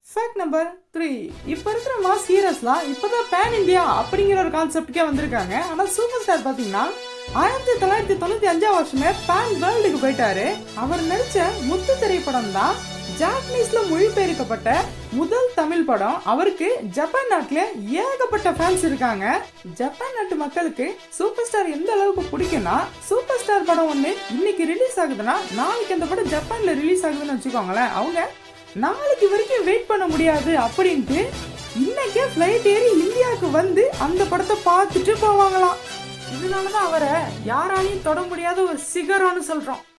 fact number three இப்போ இருக்கிற mass ஹீரோஸ்லாம் இப்போதான் பேன் இந்தியா அப்படிங்கிற ஒரு கான்செப்டுக்கே வந்திருக்காங்க ஆனால் சூப்பர் ஸ்டார் பார்த்தீங்கன்னா ஆயிரத்தி தொள்ளாயிரத்தி தொண்ணூற்றி அஞ்சாம் வருஷமே பேன் வேர்ல்டுக்கு போயிட்டாரு அவர் நடிச்ச முத்து திரைப்படம் தான் ஜாப்பனீஸ்ல மொழிபெயர்க்கப்பட்ட முதல் தமிழ் படம் அவருக்கு ஜப்பான் நாட்டுல ஏகப்பட்ட ஃபேன்ஸ் இருக்காங்க ஜப்பான் நாட்டு மக்களுக்கு சூப்பர் ஸ்டார் எந்த அளவுக்கு பிடிக்கும்னா சூப்பர் ஸ்டார் படம் ஒன்று இன்னைக்கு ரிலீஸ் ஆகுதுன்னா நாளைக்கு அந்த படம் ஜப்பான்ல ரிலீஸ் ஆகுதுன்னு வச்சுக்கோங்களேன் அவங்க நாளைக்கு வரைக்கும் வெயிட் பண்ண முடியாது அப்படின்ட்டு இன்னைக்கே ஃப்ளைட் ஏறி இந்தியாவுக்கு வந்து அந்த படத்தை பார்த்துட்டு போவாங்களாம் இதனாலதான் அவரை யாராலையும் தொட முடியாத ஒரு சிகரம்னு சொல்றோம்